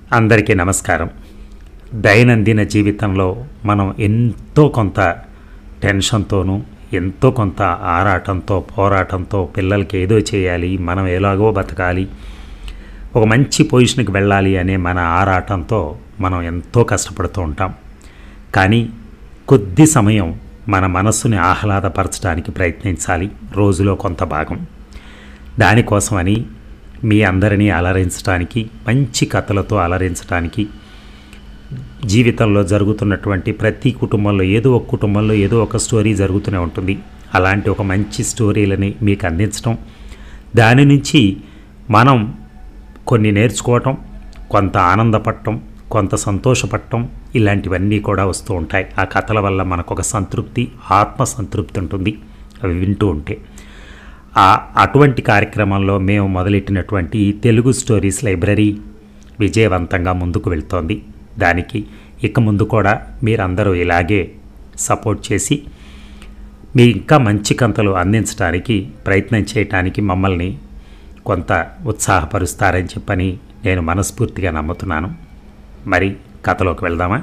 అందరికీ నమస్కారం దైనందిన జీవితంలో మనం ఎంతో కొంత టెన్షన్తోనూ ఎంతో కొంత ఆరాటంతో పోరాటంతో పిల్లలకి ఏదో చేయాలి మనం ఎలాగో బతకాలి ఒక మంచి పొజిషన్కి వెళ్ళాలి అనే మన ఆరాటంతో మనం ఎంతో కష్టపడుతూ ఉంటాం కానీ కొద్ది సమయం మన మనస్సుని ఆహ్లాదపరచడానికి ప్రయత్నించాలి రోజులో కొంత భాగం దానికోసమని మీ అందరినీ అలరించడానికి మంచి కథలతో అలరించడానికి జీవితంలో జరుగుతున్నటువంటి ప్రతి కుటుంబంలో ఏదో ఒక కుటుంబంలో ఏదో ఒక స్టోరీ జరుగుతూనే ఉంటుంది అలాంటి ఒక మంచి స్టోరీలని మీకు అందించడం దాని నుంచి మనం కొన్ని నేర్చుకోవటం కొంత ఆనందపడటం కొంత సంతోషపడటం ఇలాంటివన్నీ కూడా వస్తూ ఉంటాయి ఆ కథల వల్ల మనకు ఒక సంతృప్తి ఆత్మ సంతృప్తి ఉంటుంది అవి వింటూ ఉంటే ఆ అటువంటి కార్యక్రమంలో మేము మొదలెట్టినటువంటి తెలుగు స్టోరీస్ లైబ్రరీ విజయవంతంగా ముందుకు వెళ్తోంది దానికి ఇక ముందు కూడా మీరందరూ ఇలాగే సపోర్ట్ చేసి మీ ఇంకా మంచి కంతలు అందించడానికి ప్రయత్నం చేయటానికి మమ్మల్ని కొంత ఉత్సాహపరుస్తారని చెప్పని నేను మనస్ఫూర్తిగా నమ్ముతున్నాను మరి కథలోకి వెళ్దామా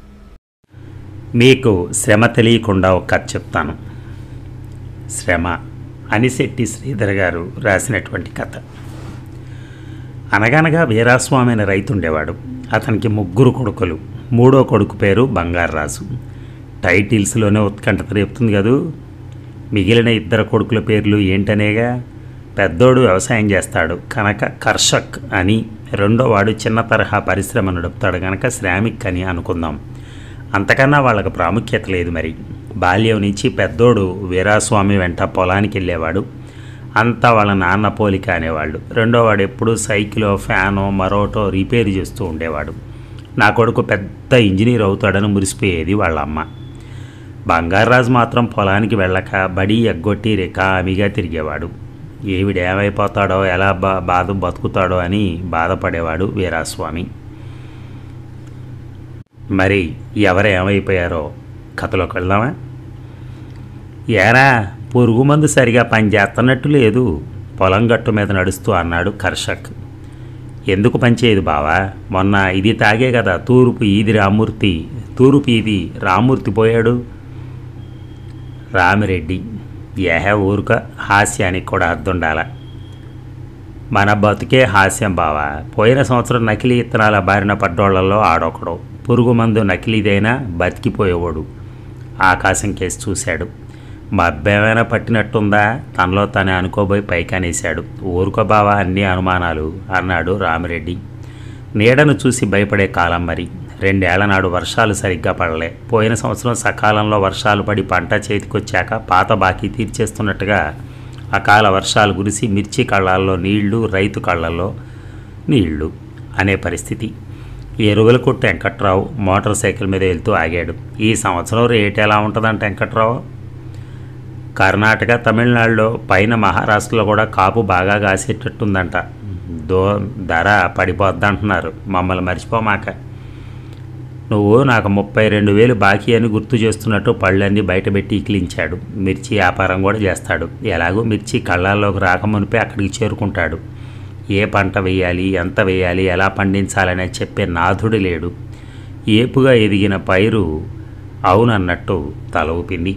మీకు శ్రమ తెలియకుండా ఒక కథ చెప్తాను శ్రమ అనిశెట్టి శ్రీధర్ గారు రాసినటువంటి కథ అనగనగా వీరాస్వామి అనే రైతు ఉండేవాడు అతనికి ముగ్గురు కొడుకులు మూడో కొడుకు పేరు బంగారరాజు టైటిల్స్లోనే ఉత్కంఠత రేపుతుంది కదూ మిగిలిన ఇద్దరు కొడుకుల పేర్లు ఏంటనేగా పెద్దోడు వ్యవసాయం చేస్తాడు కనుక కర్షక్ అని రెండో వాడు చిన్న తరహా పరిశ్రమ నడుపుతాడు కనుక శ్రామిక్ అని అనుకుందాం అంతకన్నా వాళ్ళకి ప్రాముఖ్యత లేదు మరి బాల్యం నుంచి పెద్దోడు వీరాస్వామి వెంట పొలానికి వెళ్ళేవాడు అంతా వాళ్ళ నాన్న పోలిక అనేవాళ్ళు రెండోవాడు ఎప్పుడూ సైకిలో ఫ్యానో మరోటో రిపేర్ చేస్తూ ఉండేవాడు నా కొడుకు పెద్ద ఇంజనీర్ అవుతాడని మురిసిపోయేది వాళ్ళ అమ్మ బంగారాజు మాత్రం పొలానికి వెళ్ళక బడి ఎగ్గొట్టి రికామిగా తిరిగేవాడు ఏవిడు ఏమైపోతాడో ఎలా బా బాధ బతుకుతాడో అని బాధపడేవాడు వీరాస్వామి మరి ఎవరు ఏమైపోయారో కథలోకి వెళ్దామా ఏరా పురుగు మందు సరిగా పనిచేస్తున్నట్టు లేదు పొలం గట్టు మీద నడుస్తూ అన్నాడు కర్షక్ ఎందుకు పనిచేయదు బావా మొన్న ఇది తాగే కదా తూర్పు ఈది రామూర్తి తూర్పు ఇది రామూర్తి పోయాడు రామిరెడ్డి ఏహ ఊరుక హాస్యానికి కూడా అర్థుండాల మన బతుకే హాస్యం బావా పోయిన సంవత్సరం నకిలీ ఇత్తనాల బారిన పడ్డోళ్లలో ఆడొకడు పురుగు మందు నకిలీదైనా బతికిపోయేవాడు ఆకాశం కేసి చూశాడు మబ్బేమైనా పట్టినట్టుందా తనలో తనే అనుకోబోయి పైకనేశాడు ఊరుకో బావా అన్ని అనుమానాలు అన్నాడు రామిరెడ్డి నీడను చూసి భయపడే కాలం మరి రెండేళ్ల నాడు వర్షాలు సరిగ్గా పడలే పోయిన సంవత్సరం సకాలంలో వర్షాలు పడి పంట చేతికొచ్చాక పాత బాకీ తీర్చేస్తున్నట్టుగా అకాల వర్షాలు కురిసి మిర్చి కళ్ళాల్లో నీళ్లు రైతు కళ్ళల్లో నీళ్లు అనే పరిస్థితి ఎరువుల కొట్టు వెంకట్రావు మోటార్ సైకిల్ మీద వెళ్తూ ఆగాడు ఈ సంవత్సరం రేట్ ఎలా ఉంటుందంట వెంకట్రావు కర్ణాటక తమిళనాడులో పైన మహారాష్ట్రలో కూడా కాపు బాగా కాసేటట్టుందంట దో ధర పడిపోద్దంటున్నారు మమ్మల్ని మర్చిపోమాక నువ్వు నాకు ముప్పై రెండు వేలు బాకీ అని గుర్తు చేస్తున్నట్టు పళ్ళన్నీ బయటపెట్టి ఇకిలించాడు మిర్చి వ్యాపారం కూడా చేస్తాడు ఎలాగో మిర్చి కళ్ళాల్లోకి రాకమునిపే అక్కడికి చేరుకుంటాడు ఏ పంట వేయాలి ఎంత వేయాలి ఎలా పండించాలని చెప్పే నాథుడు లేడు ఏపుగా ఎదిగిన పైరు అవునన్నట్టు తల ఊపింది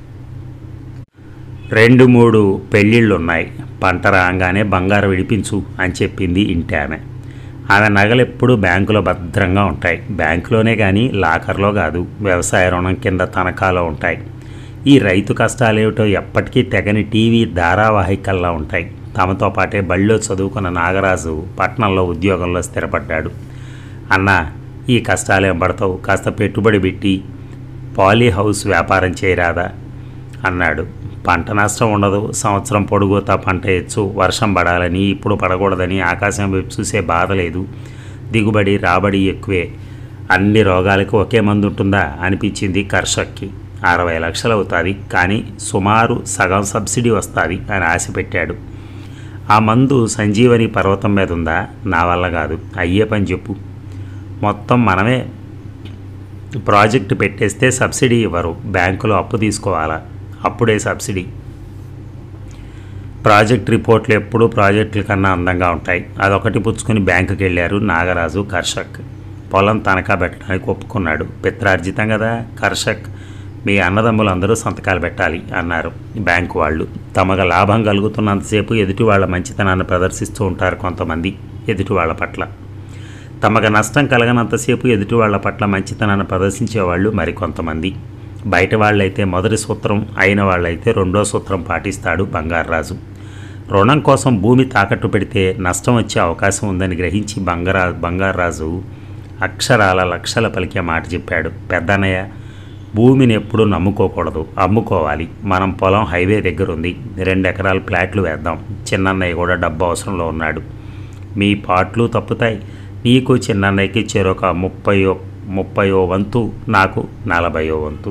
రెండు మూడు పెళ్ళిళ్ళున్నాయి పంట రాగానే బంగారం విడిపించు అని చెప్పింది ఇంటి ఆమె ఆమె నగలు ఎప్పుడూ బ్యాంకులో భద్రంగా ఉంటాయి బ్యాంకులోనే కానీ లాకర్లో కాదు వ్యవసాయ రుణం కింద తనఖాలో ఉంటాయి ఈ రైతు కష్టాలేమిటో ఎప్పటికీ తెగని టీవీ ధారావాహికల్లా ఉంటాయి తమతో పాటే బళ్ళో చదువుకున్న నాగరాజు పట్నంలో ఉద్యోగంలో స్థిరపడ్డాడు అన్న ఈ కష్టాలేం పడతావు కాస్త పెట్టుబడి పెట్టి పాలీ హౌస్ వ్యాపారం చేయరాదా అన్నాడు పంట నష్టం ఉండదు సంవత్సరం పొడుగుతా పంట ఎచ్చు వర్షం పడాలని ఇప్పుడు పడకూడదని ఆకాశం వైపు చూసే బాధ లేదు దిగుబడి రాబడి ఎక్కువే అన్ని రోగాలకు ఒకే మందు ఉంటుందా అనిపించింది కర్షక్కి అరవై లక్షలు అవుతుంది కానీ సుమారు సగం సబ్సిడీ వస్తుంది అని ఆశ పెట్టాడు ఆ మందు సంజీవని పర్వతం మీద ఉందా నా వల్ల కాదు అయ్యే పని చెప్పు మొత్తం మనమే ప్రాజెక్టు పెట్టేస్తే సబ్సిడీ ఇవ్వరు బ్యాంకులో అప్పు తీసుకోవాలా అప్పుడే సబ్సిడీ ప్రాజెక్ట్ రిపోర్ట్లు ఎప్పుడూ ప్రాజెక్టుల కన్నా అందంగా ఉంటాయి అదొకటి పుచ్చుకొని బ్యాంకుకి వెళ్ళారు నాగరాజు కర్షక్ పొలం తనఖా పెట్టడానికి ఒప్పుకున్నాడు పిత్రార్జితం కదా కర్షక్ మీ అన్నదమ్ములు అందరూ సంతకాలు పెట్టాలి అన్నారు బ్యాంకు వాళ్ళు తమకు లాభం కలుగుతున్నంతసేపు ఎదుటి వాళ్ళ మంచితనాన్ని ప్రదర్శిస్తూ ఉంటారు కొంతమంది ఎదుటి వాళ్ళ పట్ల తమకు నష్టం కలగనంతసేపు ఎదుటి వాళ్ళ పట్ల మంచితనాన్ని ప్రదర్శించేవాళ్ళు మరికొంతమంది బయట వాళ్ళైతే మొదటి సూత్రం అయిన వాళ్ళైతే రెండో సూత్రం పాటిస్తాడు బంగారాజు రుణం కోసం భూమి తాకట్టు పెడితే నష్టం వచ్చే అవకాశం ఉందని గ్రహించి బంగారా బంగారాజు అక్షరాల లక్షల పలికే మాట చెప్పాడు పెద్దన్నయ్య భూమిని ఎప్పుడూ నమ్ముకోకూడదు అమ్ముకోవాలి మనం పొలం హైవే దగ్గర ఉంది రెండు ఎకరాల ప్లాట్లు వేద్దాం చిన్నన్నయ్య కూడా డబ్బు అవసరంలో ఉన్నాడు మీ పాటలు తప్పుతాయి నీకు చిన్నన్నయ్యకి చెరొక ముప్పయో ముప్పయో వంతు నాకు నలభయో వంతు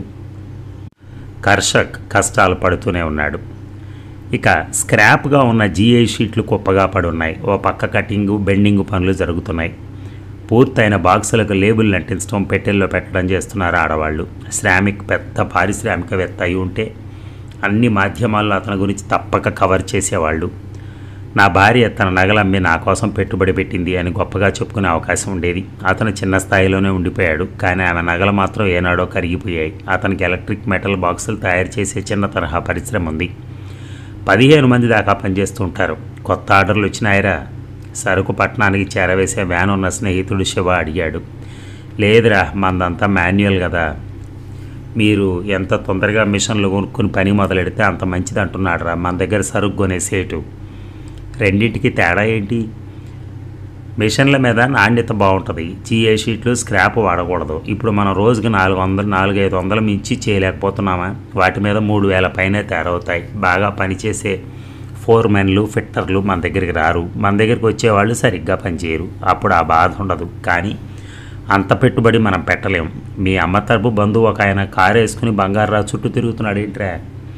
కర్షక్ కష్టాలు పడుతూనే ఉన్నాడు ఇక స్క్రాప్గా ఉన్న జీఐ షీట్లు కుప్పగా పడి ఉన్నాయి ఓ పక్క కటింగు బెండింగ్ పనులు జరుగుతున్నాయి పూర్తయిన బాక్సులకు లేబుల్ అంటించడం పెట్టెల్లో పెట్టడం చేస్తున్నారు ఆడవాళ్ళు శ్రామిక్ పెద్ద పారిశ్రామికవేత్త అయి ఉంటే అన్ని మాధ్యమాల్లో అతని గురించి తప్పక కవర్ చేసేవాళ్ళు నా భార్య తన నగలమ్మి నా కోసం పెట్టుబడి పెట్టింది అని గొప్పగా చెప్పుకునే అవకాశం ఉండేది అతను చిన్న స్థాయిలోనే ఉండిపోయాడు కానీ ఆమె నగలు మాత్రం ఏనాడో కరిగిపోయాయి అతనికి ఎలక్ట్రిక్ మెటల్ బాక్సులు తయారు చేసే చిన్న తరహా పరిశ్రమ ఉంది పదిహేను మంది దాకా పనిచేస్తూ ఉంటారు కొత్త ఆర్డర్లు వచ్చినాయిరా సరుకు పట్టణానికి చేరవేసే వ్యాన్ ఉన్న స్నేహితుడు శివ అడిగాడు లేదురా మందంతా మాన్యువల్ కదా మీరు ఎంత తొందరగా మిషన్లు కొనుక్కుని పని మొదలెడితే అంత మంచిది అంటున్నాడు రా మన దగ్గర సరుకు కొనేసేటు రెండింటికి తేడా ఏంటి మిషన్ల మీద నాణ్యత బాగుంటుంది జీఏ షీట్లు స్క్రాప్ వాడకూడదు ఇప్పుడు మనం రోజుకి నాలుగు వందలు నాలుగు ఐదు వందలు మించి చేయలేకపోతున్నామా వాటి మీద మూడు వేల పైనే తయారవుతాయి బాగా పనిచేసే ఫోర్ మెన్లు ఫిట్టర్లు మన దగ్గరికి రారు మన దగ్గరికి వచ్చేవాళ్ళు సరిగ్గా పనిచేయరు అప్పుడు ఆ బాధ ఉండదు కానీ అంత పెట్టుబడి మనం పెట్టలేం మీ అమ్మ తరపు బంధువు ఒక ఆయన కారు వేసుకుని బంగారు చుట్టూ తిరుగుతున్నాడు ఏంట్రా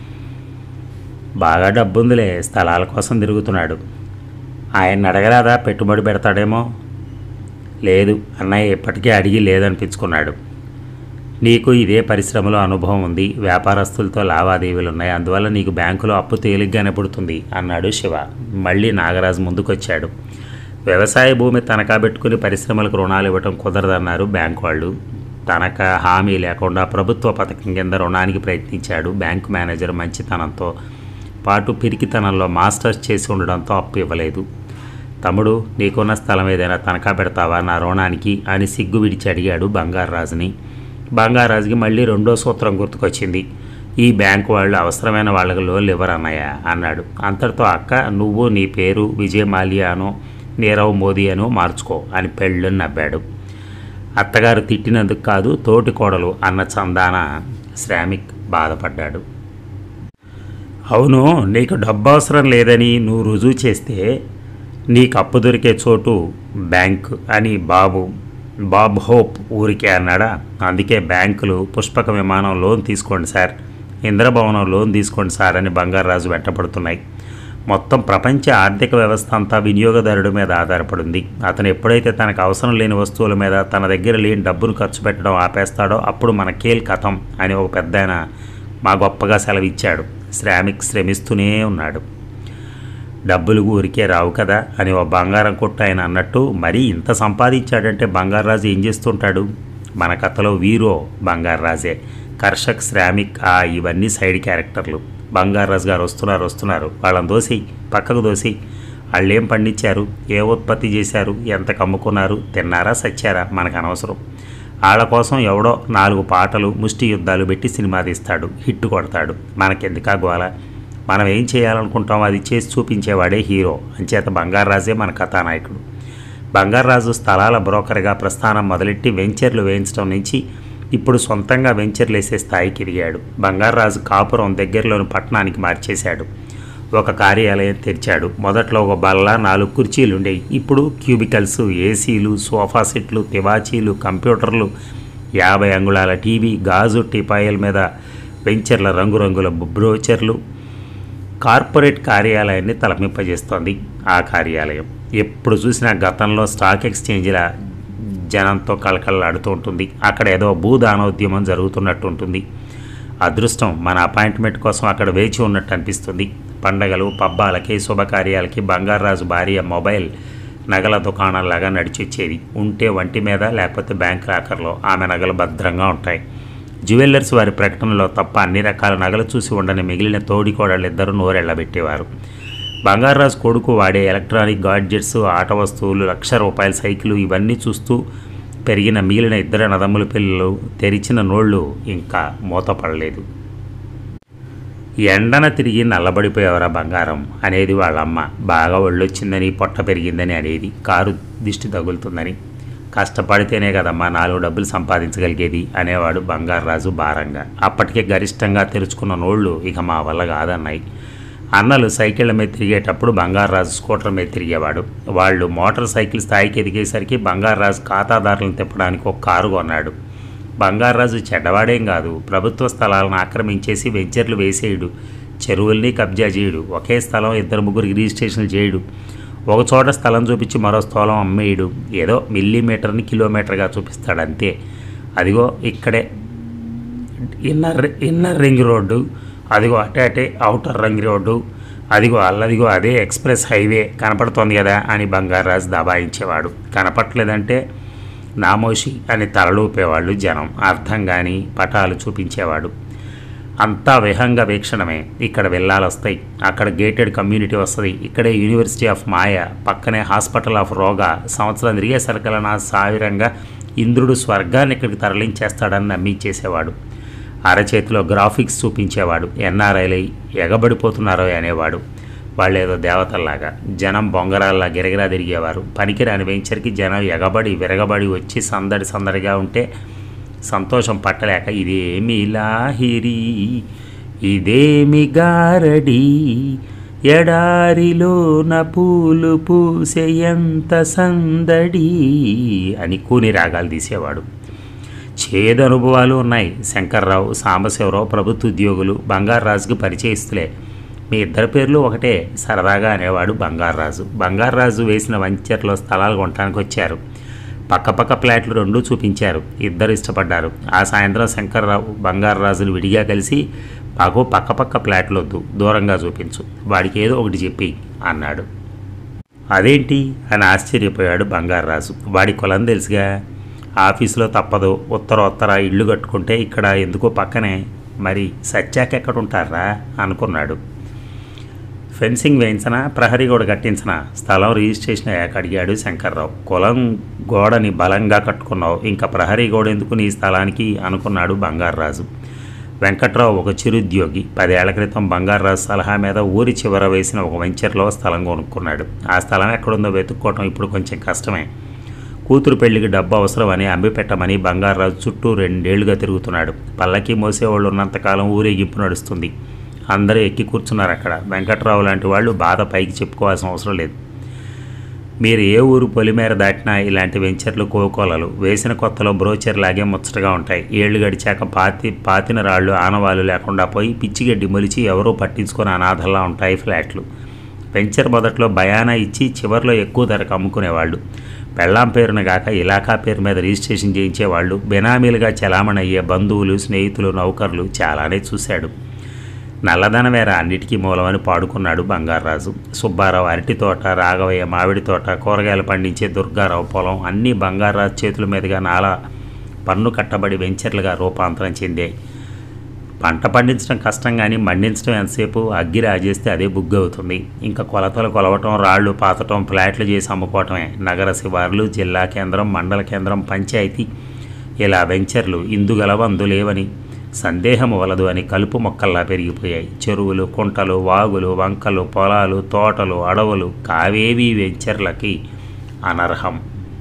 బాగా డబ్బుందిలే స్థలాల కోసం తిరుగుతున్నాడు ఆయన అడగరాదా పెట్టుబడి పెడతాడేమో లేదు అన్నయ్య ఇప్పటికే అడిగి లేదనిపించుకున్నాడు నీకు ఇదే పరిశ్రమలో అనుభవం ఉంది వ్యాపారస్తులతో లావాదేవీలు ఉన్నాయి అందువల్ల నీకు బ్యాంకులో అప్పు తేలిగ్గానే పుడుతుంది అన్నాడు శివ మళ్ళీ నాగరాజు ముందుకొచ్చాడు వ్యవసాయ భూమి తనఖా పెట్టుకుని పరిశ్రమలకు రుణాలు ఇవ్వటం కుదరదన్నారు బ్యాంకు వాళ్ళు తనఖా హామీ లేకుండా ప్రభుత్వ పథకం కింద రుణానికి ప్రయత్నించాడు బ్యాంకు మేనేజర్ మంచితనంతో పాటు పిరికితనంలో మాస్టర్స్ చేసి ఉండడంతో అప్పు ఇవ్వలేదు తమ్ముడు నీకున్న స్థలం ఏదైనా తనఖా పెడతావా నా రుణానికి అని సిగ్గు విడిచి అడిగాడు బంగారాజుని బంగారాజుకి మళ్ళీ రెండో సూత్రం గుర్తుకొచ్చింది ఈ బ్యాంకు వాళ్ళు అవసరమైన వాళ్ళకి లోన్లు ఇవ్వరన్నయ్య అన్నాడు అంతటితో అక్క నువ్వు నీ పేరు విజయ్ మాల్యా అనో నీరవ్ మోదీ అనో మార్చుకో అని పెళ్ళని నవ్వాడు అత్తగారు తిట్టినందుకు కాదు తోటి కోడలు అన్న చందాన శ్రామిక్ బాధపడ్డాడు అవును నీకు డబ్బు అవసరం లేదని నువ్వు రుజువు చేస్తే నీకు అప్పు దొరికే చోటు బ్యాంక్ అని బాబు బాబ్ హోప్ ఊరికే అన్నాడా అందుకే బ్యాంకులు పుష్పక విమానం లోన్ తీసుకోండి సార్ ఇంద్రభవనం లోన్ తీసుకోండి సార్ అని బంగారాజు వెంటపడుతున్నాయి మొత్తం ప్రపంచ ఆర్థిక వ్యవస్థ అంతా వినియోగదారుడి మీద ఆధారపడింది అతను ఎప్పుడైతే తనకు అవసరం లేని వస్తువుల మీద తన దగ్గర లేని డబ్బును ఖర్చు పెట్టడం ఆపేస్తాడో అప్పుడు మన కేల్ కథం అని ఒక పెద్ద మా గొప్పగా సెలవిచ్చాడు శ్రామిక్ శ్రమిస్తూనే ఉన్నాడు డబ్బులు ఊరికే రావు కదా అని ఓ బంగారం కొట్టు ఆయన అన్నట్టు మరీ ఇంత సంపాదించాడంటే బంగారాజు ఏం చేస్తుంటాడు మన కథలో వీరో బంగారాజే కర్షక్ శ్రామిక్ ఆ ఇవన్నీ సైడ్ క్యారెక్టర్లు బంగారాజు గారు వస్తున్నారు వస్తున్నారు వాళ్ళని దోసి పక్కకు దోసి వాళ్ళు ఏం పండించారు ఏ ఉత్పత్తి చేశారు ఎంత కమ్ముకున్నారు తిన్నారా సచ్చారా మనకు అనవసరం వాళ్ళ కోసం ఎవడో నాలుగు పాటలు ముష్టి యుద్ధాలు పెట్టి సినిమా తీస్తాడు హిట్ కొడతాడు మనకెందుకా గోల మనం ఏం చేయాలనుకుంటాం అది చేసి చూపించేవాడే హీరో అంచేత బంగారాజే మన కథానాయకుడు బంగారాజు స్థలాల బ్రోకర్గా ప్రస్థానం మొదలెట్టి వెంచర్లు వేయించడం నుంచి ఇప్పుడు సొంతంగా వెంచర్లు వేసే స్థాయికి ఎదిగాడు బంగారాజు కాపురం దగ్గరలోని పట్టణానికి మార్చేశాడు ఒక కార్యాలయం తెరిచాడు మొదట్లో ఒక బల్ల నాలుగు కుర్చీలు ఉండేవి ఇప్పుడు క్యూబికల్స్ ఏసీలు సోఫా సెట్లు తివాచీలు కంప్యూటర్లు యాభై అంగుళాల టీవీ గాజు టీపాయల మీద వెంచర్ల రంగురంగుల బ్రోచర్లు కార్పొరేట్ కార్యాలయాన్ని తలమింపజేస్తోంది ఆ కార్యాలయం ఎప్పుడు చూసినా గతంలో స్టాక్ ఎక్స్చేంజ్ల జనంతో కళకళలాడుతూ ఉంటుంది అక్కడ ఏదో భూదానోద్యమం జరుగుతున్నట్టు ఉంటుంది అదృష్టం మన అపాయింట్మెంట్ కోసం అక్కడ వేచి ఉన్నట్టు అనిపిస్తుంది పండగలు పబ్బాలకి శుభకార్యాలకి బంగారాజు భార్య మొబైల్ నగల దుకాణంలాగా నడిచొచ్చేది ఉంటే వంటి మీద లేకపోతే బ్యాంక్ లాకర్లో ఆమె నగలు భద్రంగా ఉంటాయి జ్యువెల్లర్స్ వారి ప్రకటనలో తప్ప అన్ని రకాల నగలు చూసి ఉండని మిగిలిన తోడికోడళ్ళు ఇద్దరు నోరెళ్లబెట్టేవారు బంగారాజు కొడుకు వాడే ఎలక్ట్రానిక్ గాడ్జెట్స్ ఆట వస్తువులు లక్ష రూపాయల సైకిల్ ఇవన్నీ చూస్తూ పెరిగిన మిగిలిన ఇద్దరు నదమ్ముల పిల్లలు తెరిచిన నోళ్ళు ఇంకా మూతపడలేదు ఎండన తిరిగి నల్లబడిపోయేవరా బంగారం అనేది వాళ్ళమ్మ బాగా ఒళ్ళొచ్చిందని పొట్ట పెరిగిందని అనేది కారు దిష్టి తగులుతుందని కష్టపడితేనే కదమ్మా నాలుగు డబ్బులు సంపాదించగలిగేది అనేవాడు బంగారాజు భారంగా అప్పటికే గరిష్టంగా తెరుచుకున్న నోళ్ళు ఇక మా వల్ల కాదన్నాయి అన్నలు సైకిళ్ళ మీద తిరిగేటప్పుడు బంగారాజు స్కూటర్ మీద తిరిగేవాడు వాళ్ళు మోటార్ సైకిల్ స్థాయికి ఎదిగేసరికి బంగారాజు ఖాతాదారులను తిప్పడానికి ఒక కారు కొన్నాడు బంగారాజు చెడ్డవాడేం కాదు ప్రభుత్వ స్థలాలను ఆక్రమించేసి వెంచర్లు వేసేయడు చెరువుల్ని కబ్జా చేయడు ఒకే స్థలం ఇద్దరు ముగ్గురికి రిజిస్ట్రేషన్లు చేయడు ఒక చోట స్థలం చూపించి మరో స్థలం అమ్మేయడు ఏదో మిల్లీమీటర్ని కిలోమీటర్గా చూపిస్తాడు అంతే అదిగో ఇక్కడే ఇన్నర్ ఇన్నర్ రింగ్ రోడ్డు అదిగో అటే అటే అవుటర్ రింగ్ రోడ్డు అదిగో అల్లదిగో అదే ఎక్స్ప్రెస్ హైవే కనపడుతోంది కదా అని బంగారాజు దబాయించేవాడు కనపట్లేదంటే నామోషి అని తలలూపేవాళ్ళు జనం అర్థం కాని పటాలు చూపించేవాడు అంతా విహంగ వీక్షణమే ఇక్కడ వెళ్ళాలి వస్తాయి అక్కడ గేటెడ్ కమ్యూనిటీ వస్తుంది ఇక్కడే యూనివర్సిటీ ఆఫ్ మాయ పక్కనే హాస్పిటల్ ఆఫ్ రోగా సంవత్సరం తిరిగే సరికలన సావిరంగా ఇంద్రుడు స్వర్గాన్ని ఇక్కడికి తరలించేస్తాడని నమ్మించేసేవాడు అరచేతిలో గ్రాఫిక్స్ చూపించేవాడు ఎన్ఆర్ఐలై ఎగబడిపోతున్నారో అనేవాడు వాళ్ళేదో దేవతల్లాగా జనం బొంగరాల్లా గిరగిరా తిరిగేవారు పనికిరాని వెంచర్కి జనం ఎగబడి విరగబడి వచ్చి సందడి సందడిగా ఉంటే సంతోషం పట్టలేక ఇదేమి లాహిరి ఇదేమి గారడి ఎడారిలోన పూలు పూసే ఎంత సందడి అని కూని రాగాలు తీసేవాడు చేదు అనుభవాలు ఉన్నాయి శంకర్రావు సాంబశివరావు ప్రభుత్వ ఉద్యోగులు బంగారాజుకి పరిచయిస్తులే మీ ఇద్దరి పేర్లు ఒకటే సరదాగా అనేవాడు బంగారాజు బంగారాజు వేసిన వంచర్లో స్థలాలు కొనడానికి వచ్చారు పక్కపక్క ఫ్లాట్లు రెండూ చూపించారు ఇద్దరు ఇష్టపడ్డారు ఆ సాయంత్రం శంకర్రావు బంగారాజులు విడిగా కలిసి మాకు పక్కపక్క ఫ్లాట్లు వద్దు దూరంగా చూపించు వాడికి ఏదో ఒకటి చెప్పి అన్నాడు అదేంటి అని ఆశ్చర్యపోయాడు బంగారాజు వాడి కులం తెలుసుగా ఆఫీసులో తప్పదు ఉత్తర ఉత్తర ఇల్లు కట్టుకుంటే ఇక్కడ ఎందుకో పక్కనే మరి సత్యాక ఎక్కడ ఉంటారా అనుకున్నాడు ఫెన్సింగ్ వేయించనా ప్రహరీ గోడ కట్టించనా స్థలం రిజిస్ట్రేషన్ అయ్యాక అడిగాడు శంకర్రావు కులం గోడని బలంగా కట్టుకున్నావు ఇంకా ప్రహరీ గోడ ఎందుకు నీ స్థలానికి అనుకున్నాడు బంగారాజు వెంకట్రావు ఒక చిరుద్యోగి పదేళ్ల క్రితం బంగారాజు సలహా మీద ఊరి చివర వేసిన ఒక వెంచర్లో స్థలం కొనుక్కున్నాడు ఆ స్థలం ఎక్కడుందో వెతుక్కోవటం ఇప్పుడు కొంచెం కష్టమే కూతురు పెళ్లికి డబ్బు అవసరమని అమ్మి పెట్టమని బంగారాజు చుట్టూ రెండేళ్లుగా తిరుగుతున్నాడు పల్లకి మోసేవాళ్ళు ఉన్నంతకాలం ఊరేగింపు నడుస్తుంది అందరూ ఎక్కి కూర్చున్నారు అక్కడ వెంకట్రావు లాంటి వాళ్ళు బాధ పైకి చెప్పుకోవాల్సిన అవసరం లేదు మీరు ఏ ఊరు పొలిమేర దాటినా ఇలాంటి వెంచర్లు కోకోలలు వేసిన కొత్తలో బ్రోచర్ లాగే ముచ్చటగా ఉంటాయి ఏళ్ళు గడిచాక పాతి పాతిన రాళ్ళు ఆనవాళ్ళు లేకుండా పోయి పిచ్చిగడ్డి మొలిచి ఎవరూ పట్టించుకొని అనాథల్లా ఉంటాయి ఫ్లాట్లు వెంచర్ మొదట్లో బయానా ఇచ్చి చివర్లో ఎక్కువ ధరకు అమ్ముకునేవాళ్ళు పెళ్ళాం పేరున గాక ఇలాకా పేరు మీద రిజిస్ట్రేషన్ చేయించేవాళ్ళు బెనామీలుగా చలామణి అయ్యే బంధువులు స్నేహితులు నౌకర్లు చాలానే చూశాడు నల్లధనమేర అన్నిటికీ మూలమని పాడుకున్నాడు బంగారాజు సుబ్బారావు అరటి తోట రాఘవయ్య మామిడి తోట కూరగాయలు పండించే దుర్గారావు పొలం అన్నీ బంగారాజు చేతుల మీదుగా నాలా పన్ను కట్టబడి వెంచర్లుగా రూపాంతరం చెందాయి పంట పండించడం కష్టం కానీ మండించడం ఎంతసేపు అగ్గి రాజేస్తే అదే బుగ్గు అవుతుంది ఇంకా కొలతలు కొలవటం రాళ్ళు పాతటం ఫ్లాట్లు చేసి అమ్ముకోవటమే నగర శివార్లు జిల్లా కేంద్రం మండల కేంద్రం పంచాయతీ ఇలా వెంచర్లు ఇందుగలవు అందులేవని సందేహం వలదు అని కలుపు మొక్కల్లా పెరిగిపోయాయి చెరువులు కుంటలు వాగులు వంకలు పొలాలు తోటలు అడవులు కావేవీ వెంచర్లకి అనర్హం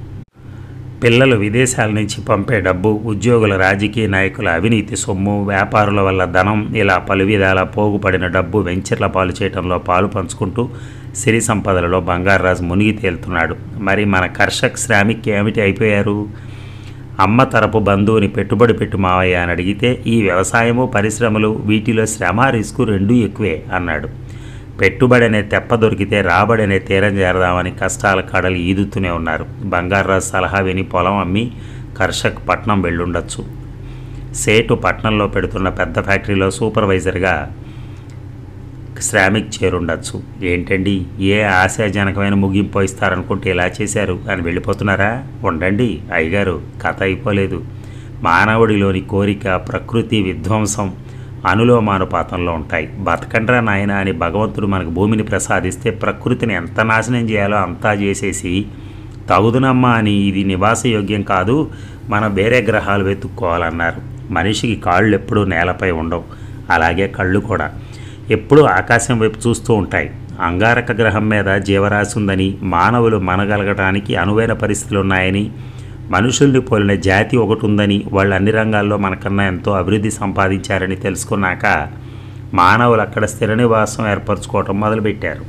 పిల్లలు విదేశాల నుంచి పంపే డబ్బు ఉద్యోగుల రాజకీయ నాయకుల అవినీతి సొమ్ము వ్యాపారుల వల్ల ధనం ఇలా పలు విధాల పోగుపడిన డబ్బు వెంచర్ల పాలు చేయడంలో పాలు పంచుకుంటూ సిరి సంపదలలో బంగారాజు మునిగి తేలుతున్నాడు మరి మన కర్షక్ శ్రామిక్ ఏమిటి అయిపోయారు అమ్మ తరపు బంధువుని పెట్టుబడి పెట్టు మావయ్య అని అడిగితే ఈ వ్యవసాయము పరిశ్రమలు వీటిలో శ్రమ రిస్కు రెండూ ఎక్కువే అన్నాడు పెట్టుబడి అనే తెప్ప దొరికితే రాబడి అనే తీరం చేరదామని కష్టాల కడలు ఈదుతూనే ఉన్నారు బంగారాజు సలహా విని పొలం అమ్మి కర్షక్ పట్నం వెళ్ళుండొచ్చు సేటు పట్నంలో పెడుతున్న పెద్ద ఫ్యాక్టరీలో సూపర్వైజర్గా శ్రామిక్ చేరుండొచ్చు ఏంటండి ఏ ఆశాజనకమైన ముగింపు ఇస్తారనుకుంటే ఇలా చేశారు అని వెళ్ళిపోతున్నారా ఉండండి అయ్యగారు కథ అయిపోలేదు మానవుడిలోని కోరిక ప్రకృతి విధ్వంసం అనులోమానుపాతంలో ఉంటాయి బతకండ్రా నాయన అని భగవంతుడు మనకు భూమిని ప్రసాదిస్తే ప్రకృతిని ఎంత నాశనం చేయాలో అంతా చేసేసి తగుదునమ్మా అని ఇది నివాసయోగ్యం కాదు మనం వేరే గ్రహాలు వెతుక్కోవాలన్నారు మనిషికి కాళ్ళు ఎప్పుడూ నేలపై ఉండవు అలాగే కళ్ళు కూడా ఎప్పుడూ ఆకాశం వైపు చూస్తూ ఉంటాయి అంగారక గ్రహం మీద జీవరాశి ఉందని మానవులు మనగలగడానికి అనువైన పరిస్థితులు ఉన్నాయని మనుషుల్ని పోలిన జాతి ఒకటి ఉందని వాళ్ళు అన్ని రంగాల్లో మనకన్నా ఎంతో అభివృద్ధి సంపాదించారని తెలుసుకున్నాక మానవులు అక్కడ స్థిర నివాసం ఏర్పరచుకోవటం మొదలుపెట్టారు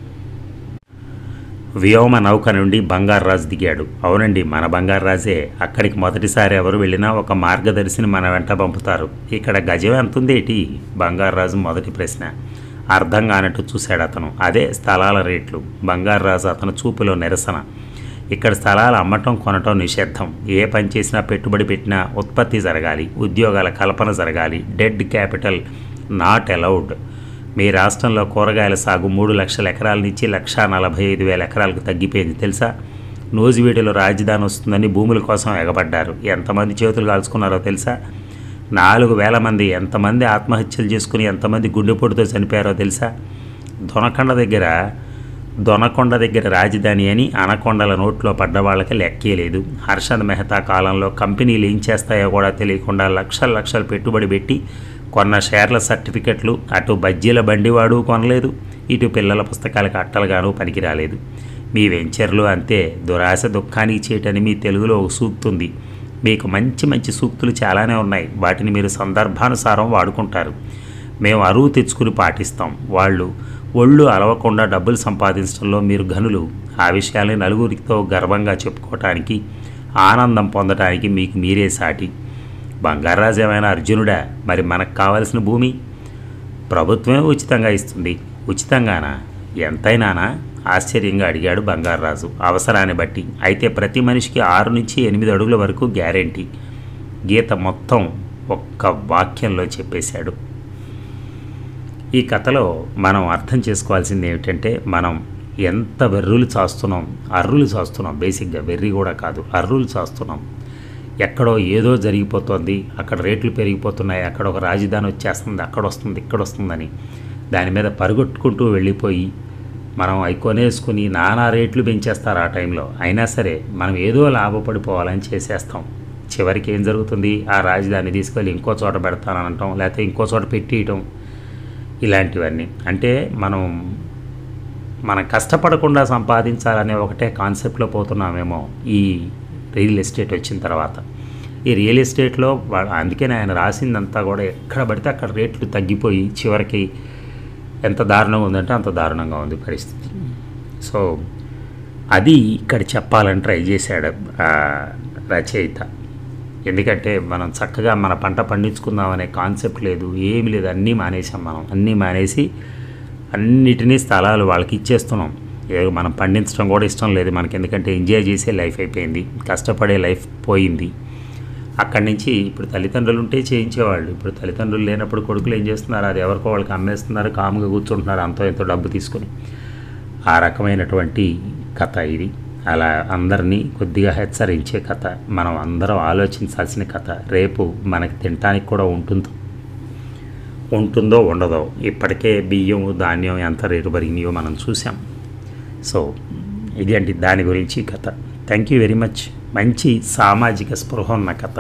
వ్యోమ నౌక నుండి బంగారాజు దిగాడు అవునండి మన బంగారాజే అక్కడికి మొదటిసారి ఎవరు వెళ్ళినా ఒక మార్గదర్శిని మన వెంట పంపుతారు ఇక్కడ గజం ఎంతుందేటి బంగారాజు మొదటి ప్రశ్న అర్థం కానట్టు చూశాడు అతను అదే స్థలాల రేట్లు బంగారాజు అతను చూపులో నిరసన ఇక్కడ స్థలాలు అమ్మటం కొనటం నిషేధం ఏ పని చేసినా పెట్టుబడి పెట్టినా ఉత్పత్తి జరగాలి ఉద్యోగాల కల్పన జరగాలి డెడ్ క్యాపిటల్ నాట్ అలౌడ్ మీ రాష్ట్రంలో కూరగాయల సాగు మూడు లక్షల ఎకరాల నుంచి లక్షా నలభై ఐదు వేల ఎకరాలకు తగ్గిపోయింది తెలుసా నూజివీడిలో రాజధాని వస్తుందని భూముల కోసం ఎగబడ్డారు ఎంతమంది చేతులు కాల్చుకున్నారో తెలుసా నాలుగు వేల మంది ఎంతమంది ఆత్మహత్యలు చేసుకుని ఎంతమంది గుండెపోటుతో చనిపోయారో తెలుసా దొనకొండ దగ్గర దొనకొండ దగ్గర రాజధాని అని అనకొండల నోట్లో పడ్డ వాళ్ళకి లెక్కే లేదు హర్షద్ మెహతా కాలంలో కంపెనీలు ఏం చేస్తాయో కూడా తెలియకుండా లక్షల లక్షలు పెట్టుబడి పెట్టి కొన్న షేర్ల సర్టిఫికెట్లు అటు బజ్జీల బండివాడు కొనలేదు ఇటు పిల్లల పుస్తకాలకు అట్టలుగాను పనికి రాలేదు మీ వెంచర్లు అంతే దురాశ దుఃఖానికి చేయటని మీ తెలుగులో ఒక సూక్తుంది మీకు మంచి మంచి సూక్తులు చాలానే ఉన్నాయి వాటిని మీరు సందర్భానుసారం వాడుకుంటారు మేము అరువు తెచ్చుకుని పాటిస్తాం వాళ్ళు ఒళ్ళు అలవకుండా డబ్బులు సంపాదించడంలో మీరు ఘనులు ఆ విషయాల్ని నలుగురితో గర్వంగా చెప్పుకోవటానికి ఆనందం పొందటానికి మీకు మీరే సాటి బంగారాజు ఏమైనా అర్జునుడా మరి మనకు కావలసిన భూమి ప్రభుత్వమే ఉచితంగా ఇస్తుంది ఉచితంగానా ఎంతైనానా ఆశ్చర్యంగా అడిగాడు బంగారాజు అవసరాన్ని బట్టి అయితే ప్రతి మనిషికి ఆరు నుంచి ఎనిమిది అడుగుల వరకు గ్యారెంటీ గీత మొత్తం ఒక్క వాక్యంలో చెప్పేశాడు ఈ కథలో మనం అర్థం చేసుకోవాల్సింది ఏమిటంటే మనం ఎంత వెర్రులు చాస్తున్నాం అర్రులు చాస్తున్నాం బేసిక్గా వెర్రి కూడా కాదు అర్రులు చాస్తున్నాం ఎక్కడో ఏదో జరిగిపోతుంది అక్కడ రేట్లు పెరిగిపోతున్నాయి అక్కడ ఒక రాజధాని వచ్చేస్తుంది అక్కడ వస్తుంది ఇక్కడ వస్తుందని దాని మీద పరుగొట్టుకుంటూ వెళ్ళిపోయి మనం అవి కొనేసుకుని నానా రేట్లు పెంచేస్తారు ఆ టైంలో అయినా సరే మనం ఏదో లాభపడిపోవాలని చేసేస్తాం చివరికి ఏం జరుగుతుంది ఆ రాజధాని తీసుకెళ్ళి ఇంకో చోట పెడతానని అంటాం లేకపోతే ఇంకో చోట పెట్టియటం ఇలాంటివన్నీ అంటే మనం మనం కష్టపడకుండా సంపాదించాలనే ఒకటే కాన్సెప్ట్లో పోతున్నామేమో ఈ రియల్ ఎస్టేట్ వచ్చిన తర్వాత ఈ రియల్ ఎస్టేట్లో వా- అందుకనే ఆయన రాసిందంతా కూడా ఎక్కడ పడితే అక్కడ రేట్లు తగ్గిపోయి చివరికి ఎంత దారుణంగా ఉందంటే అంత దారుణంగా ఉంది పరిస్థితి సో అది ఇక్కడ చెప్పాలని ట్రై చేశాడు ఆ రచయిత ఎందుకంటే మనం చక్కగా మన పంట పండించుకుందాం అనే కాన్సెప్ట్ లేదు ఏమి లేదు అన్నీ మానేసాం మనం అన్నీ మానేసి అన్నిటినీ స్థలాలు వాళ్ళకి ఇచ్చేస్తున్నాం ఏ మనం పండించడం కూడా ఇష్టం లేదు మనకి ఎందుకంటే ఎంజాయ్ చేసే లైఫ్ అయిపోయింది కష్టపడే లైఫ్ పోయింది అక్కడి నుంచి ఇప్పుడు తల్లిదండ్రులు ఉంటే చేయించేవాళ్ళు ఇప్పుడు తల్లిదండ్రులు లేనప్పుడు కొడుకులు ఏం చేస్తున్నారు అది ఎవరికో వాళ్ళకి అమ్మేస్తున్నారు కాముగా కూర్చుంటున్నారు అంతో ఎంతో డబ్బు తీసుకొని ఆ రకమైనటువంటి కథ ఇది అలా అందరినీ కొద్దిగా హెచ్చరించే కథ మనం అందరం ఆలోచించాల్సిన కథ రేపు మనకి తినటానికి కూడా ఉంటుందో ఉంటుందో ఉండదో ఇప్పటికే బియ్యం ధాన్యం ఎంత రేటు పెరిగినాయో మనం చూసాం సో ఇది అండి దాని గురించి ఈ కథ థ్యాంక్ యూ వెరీ మచ్ మంచి సామాజిక స్పృహ ఉన్న కథ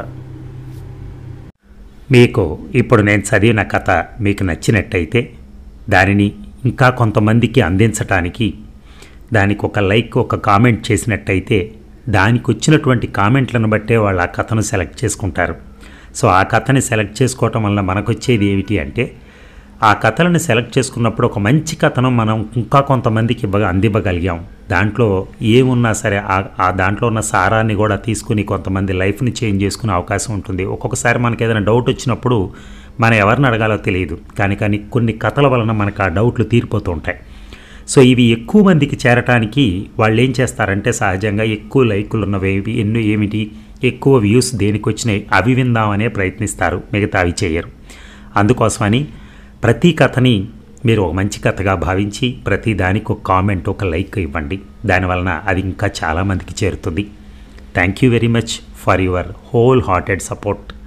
మీకు ఇప్పుడు నేను చదివిన కథ మీకు నచ్చినట్టయితే దానిని ఇంకా కొంతమందికి అందించటానికి దానికి ఒక లైక్ ఒక కామెంట్ చేసినట్టయితే దానికి వచ్చినటువంటి కామెంట్లను బట్టే వాళ్ళు ఆ కథను సెలెక్ట్ చేసుకుంటారు సో ఆ కథని సెలెక్ట్ చేసుకోవటం వల్ల మనకు వచ్చేది ఏమిటి అంటే ఆ కథలను సెలెక్ట్ చేసుకున్నప్పుడు ఒక మంచి కథను మనం ఇంకా కొంతమందికి ఇవ్వగా అందివ్వగలిగాం దాంట్లో ఏమున్నా సరే ఆ- ఆ దాంట్లో ఉన్న సారాన్ని కూడా తీసుకుని కొంతమంది లైఫ్ని చేంజ్ చేసుకునే అవకాశం ఉంటుంది ఒక్కొక్కసారి మనకి ఏదైనా డౌట్ వచ్చినప్పుడు మనం ఎవరిని అడగాలో తెలియదు కానీ కానీ కొన్ని కథల వలన మనకు ఆ డౌట్లు తీరిపోతూ ఉంటాయి సో ఇవి ఎక్కువ మందికి చేరటానికి వాళ్ళు ఏం చేస్తారంటే సహజంగా ఎక్కువ లైకులు ఉన్నవి ఇవి ఎన్నో ఏమిటి ఎక్కువ వ్యూస్ దేనికి వచ్చినాయి అవి విందామనే ప్రయత్నిస్తారు మిగతా అవి చేయరు అందుకోసమని ప్రతి కథని మీరు ఒక మంచి కథగా భావించి ప్రతి దానికి ఒక కామెంట్ ఒక లైక్ ఇవ్వండి దానివలన అది ఇంకా చాలామందికి చేరుతుంది thank you very much for your whole hearted support